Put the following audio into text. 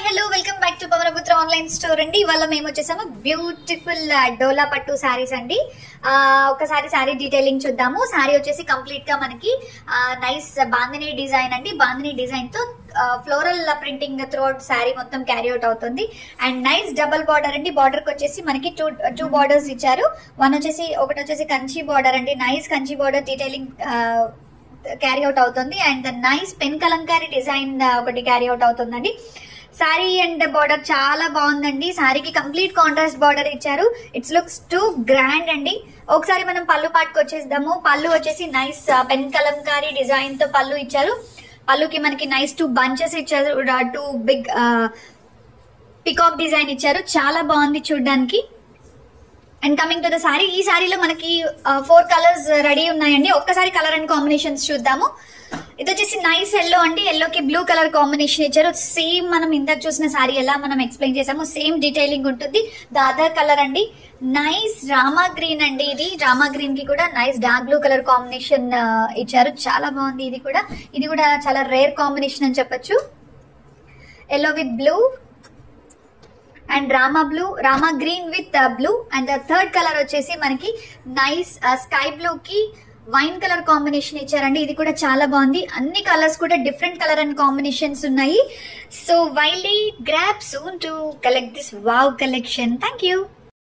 hello welcome back to Pavanaputra online store అండి ఇవాళ మేము వచ్చేసాము బ్యూటిఫుల్ డోలా పట్టు శారీస్ అండి ఆ, ఒకసారి శారీ డీటెయిలింగ్ చూద్దాము శారీ వచ్చేసి కంప్లీట్ గా మనకి నైస్ బాందిని డిజైన్ అండి బాందిని డిజైన్ తో ఫ్లోరల్ ప్రింటింగ్ త్రూఅవుట్ శారీ మొత్తం క్యారీ అవుట్ అవుతుంది అండ్ నైస్ డబల్ బార్డర్ అండి బార్డర్ కి వచ్చేసి మనకి టూ టూ బార్డర్స్ ఇచ్చారు వన్ వచ్చేసి ఒకటి వచ్చేసి కంచి బార్డర్ అండి nice Kanchi border detailing carry out అవుతుంది and nice pen kalamkari design ఒకటి క్యారీ అవుట్ అవుతుందండి శారీ అండ్ బార్డర్ చాలా బాగుందండి శారీకి కంప్లీట్ కాంట్రాస్ట్ బార్డర్ ఇచ్చారు ఇట్స్ లుక్స్ టూ గ్రాండ్ అండి ఒకసారి మనం పళ్ళు పాటుకు వచ్చేద్దాము పళ్ళు వచ్చేసి నైస్ పెన్ కలంకారీ డిజైన్ తో పళ్ళు ఇచ్చారు పళ్ళుకి మనకి నైస్ టూ బంచెస్ ఇచ్చారు టూ బిగ్ పికాక్ డిజైన్ ఇచ్చారు చాలా బాగుంది చూడడానికి and coming to the sari ఈ సారీలో మనకి ఫోర్ కలర్స్ రెడీ ఉన్నాయండి ఒక్కసారి కలర్ అండ్ కాంబినేషన్స్ చూద్దాము ఇది వచ్చేసి నైస్ ఎల్లో అండి ఎల్లోకి బ్లూ కలర్ కాంబినేషన్ ఇచ్చారు సేమ్ మనం ఇందాక చూసిన సారీ ఎలా మనం ఎక్స్ప్లెయిన్ చేసాము సేమ్ డీటెయిలింగ్ ఉంటుంది ద అదర్ కలర్ అండి నైస్ రామా గ్రీన్ అండి ఇది రామా గ్రీన్ కి కూడా nice dark blue colour combination ఇచ్చారు చాలా బాగుంది ఇది కూడా ఇది కూడా చాలా రేర్ కాంబినేషన్ అని చెప్పొచ్చు yellow with blue and rama blue rama green with blue and third colour వచ్చేసి మనకి నైస్ స్కై బ్లూ కి వైన్ కలర్ కాంబినేషన్ ఇచ్చారండి ఇది కూడా చాలా బాగుంది అన్ని కలర్స్ కూడా డిఫరెంట్ కలర్ అండ్ కాంబినేషన్స్ ఉన్నాయి so wily grab soon to collect this wow collection thank you